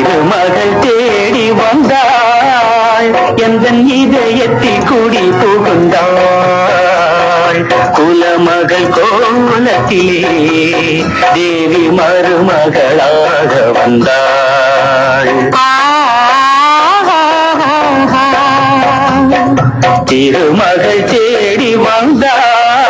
திருமகள் தேடி வந்தாள் எந்த இதயத்தில் குடி புகுந்தாள் குலமகள் கோலத்திலே தேவி மருமகளாக வந்தாள் திருமகள் தேடி வந்தாள்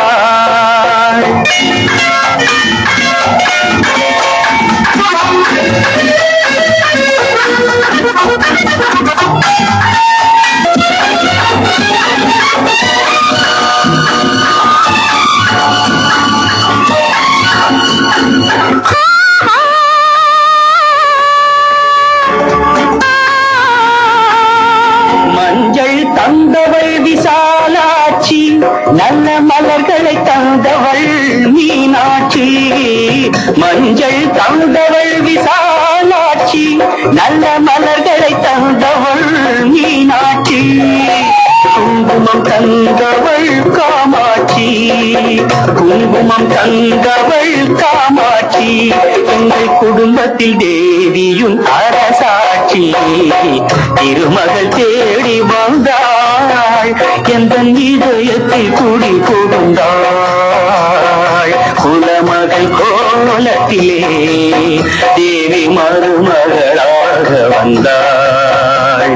மஞ்சள் தந்தவள் விசாலாட்சி நல்ல மலர்களை தந்தவள் மீனாட்சி மஞ்சள் தந்தவள் விசாலாட்சி நல்ல மலர்களை தந்தவள் மீனாட்சி குங்குமம் தந்தவள் காமாட்சி குங்குமம் தந்தவள் காமாட்சி எங்கள் குடும்பத்தில் தேவியும் அரசாட்சி திருமகள் தேடி வந்தாள் எந்த இதயத்தில் குடி புகுந்தாள் குலமகள் கோலத்திலே தேவி மருமகளாக வந்தாள்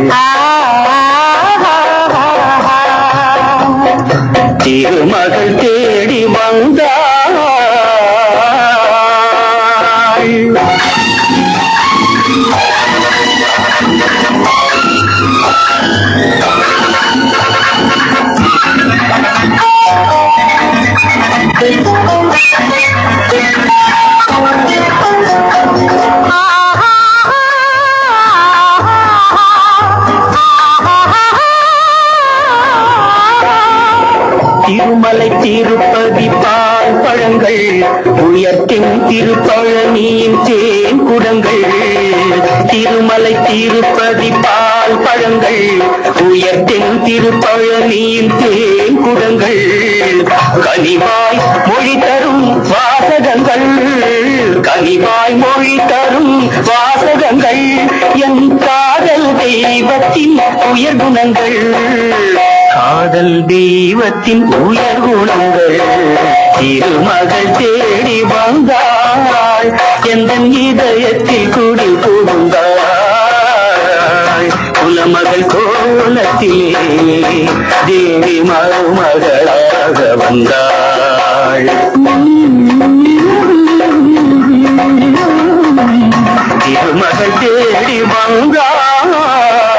திருமகள் தேடி வந்தாள் திருமலை திருப்பதி பால் பழங்கள் உயர்த்தின் திருப்பழனியின் தேன் குடங்கள் திருமலை திருப்பதி பால் பழங்கள் உயர்த்தின் திருப்பழனியின் தேன் குடங்கள் கனிவாய் மொழி தரும் வாசகங்கள் கனிவாய் மொழி தரும் வாசகங்கள் என் காதல் தெய்வத்தின் உயர் குணங்கள் காதல் தெய்வத்தின் உயர் குணங்கள் திருமகள் தேடி வந்தாள் எந்த இதயத்தில் குடி புகுந்தாள் குலமகள் கோலத்திலே தேவி மருமகளாக வந்தாள் திருமகள் தேடி வந்தாள்